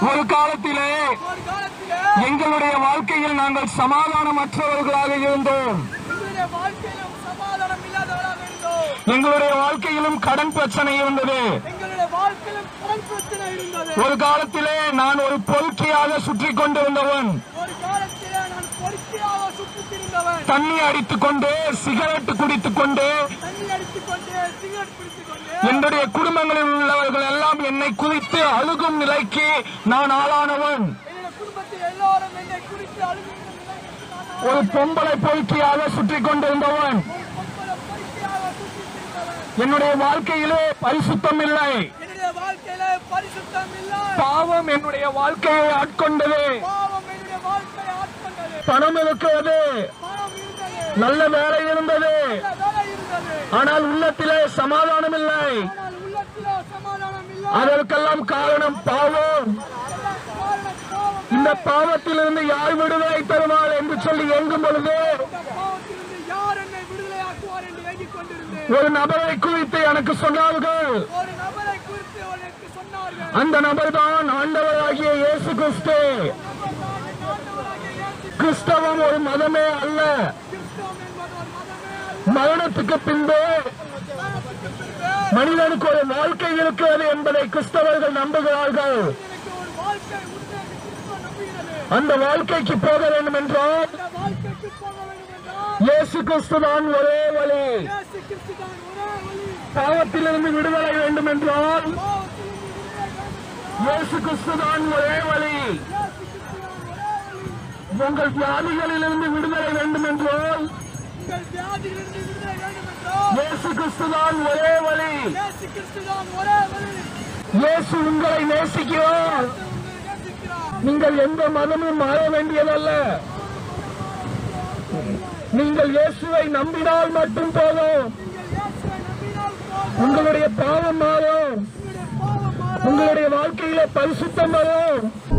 ஒரு காலத்திலே ஒரு காலத்திலே எங்களுடைய வாழ்க்கையில் நாங்கள் சமாதானமற்றவர்களாக இருந்தோம் எங்களுடைய வாழ்க்கையிலும் சமாதானம் இல்லாதவராக இருந்தோம் எங்களுடைய வாழ்க்கையிலும் கடன் பிரச்சனை இருந்தது எங்களுடைய வாழ்க்கையிலும் கடன் பிரச்சனை இருந்தது ஒரு காலத்திலே நான் ஒரு பொறுக்கியாக சுற்றி கொண்டிருந்தவன் ஒரு காலத்திலே நான் பொறுக்கியாக சுற்றித் திரிந்தவன் தண்ணி அடித்துக் கொண்டு சிகரெட் குடித்துக் கொண்டு தண்ணி அடித்துக் கொண்டு சிகரெட் பிடித்துக் கொண்டு என்னுடைய குடும்பங்களில் உள்ளவர்கள் எல்லாம் என்னை குறித்து அழுகும் நிலைக்கு நான் ஆளானவன் என்னுடைய குடும்பத்தில் எல்லாரும் என்னை குறித்து அழுகின்ற நிலைக்கு நான் ஒரு பொம்பளை பொறுக்கியாக சுற்றி கொண்டிருந்தவன் ஒரு பொம்பளை பொறுக்கியாக சுற்றித் திரிந்தவன் என்னுடைய வாழ்க்கையிலே பரிசுத்தம் இல்லை என்னுடைய வாழ்க்கையில பரிசுத்தம் இல்லை பாவம் என்னுடைய வாழ்க்கையை ஆட்கொண்டது பாவம் என்னுடைய வாழ்க்கையை ஆட்கொண்டது பணம் இருக்கிறது பணம் இருந்தது நல்ல வேலை இருந்தது நல்ல வேலை இருந்தது ஆனால் உள்ளத்திலே சமாதானம் இல்லை ஆனால் உள்ளத்திலோ சமாதானம் இல்லை அதற்கெல்லாம் காரணம் பாவம் அதெல்லாம் காரணம் பாவம் இந்த பாவத்திலிருந்து யார் விடுதலை தருவாள் என்று சொல்லி எங்கும் பொழுது இந்த பாவத்திலிருந்து யார் என்னை விடுதலையாக்குவார் என்று ஏங்கிக் கொண்டிருந்தேன் ஒரு நபரை குறித்து எனக்கு சொன்னார்கள் ஒரு நபரை குறித்து எனக்கு சொன்னார்கள் அந்த நபர் தான் ஆண்டவராகிய இயேசு கிறிஸ்து நபர்தான் என் ஆண்டவராகிய இயேசு கிறிஸ்தவம் ஒரு மதமே அல்ல கிறிஸ்தவம் என்பது ஒரு மதமே அல்ல. மரணத்துக்கு பின்பு மரணத்துக்கு பின்பு மனிதனுக்கு ஒரு வாழ்க்கை இருக்கிறது என்பதை கிறிஸ்தவர்கள் நம்புகிறார்கள் எனக்கு ஒரு வாழ்க்கை உண்டு என்று கிறிஸ்தவம் நம்புகிறது அந்த வாழ்க்கைக்கு போக வேண்டும் என்றால் இந்த வாழ்க்கைக்கு போக வேண்டும் என்றால் இயேசு கிறிஸ்து தான் ஒரே வழி இயேசு கிறிஸ்து தான் ஒரே வழி பாவத்திலிருந்து விடுதலை வேண்டும் என்றால் பாவத்திலிருந்து விடுதலை வேண்டும் என்றால் இயேசு கிறிஸ்து தான் ஒரே வழி இயேசு கிறிஸ்து தான் ஒரே வழி உங்கள் வியாதிகளிலிருந்து விடுதலை வேண்டும் என்றால் உங்கள் வியாதியிலிருந்து விடுதலை வேண்டும் என்றால் இயேசு கிறிஸ்து தான் ஒரே வழி இயேசு கிறிஸ்து தான் ஒரே வழி இயேசு உங்களை நேசிக்கிறார் உங்களை நேசிக்கிறார் நீங்கள் எந்த மதமும் மாற வேண்டியதல்ல நீங்கள் இயேசுவை நம்பினால் மட்டும் போதும் நீங்கள் இயேசுவை நம்பினால் போதும் உங்களுடைய பாவம் மாறும் உங்களுடைய பாவம் மாறும் உங்களுடைய வாழ்க்கையில பரிசுத்தம் வரும்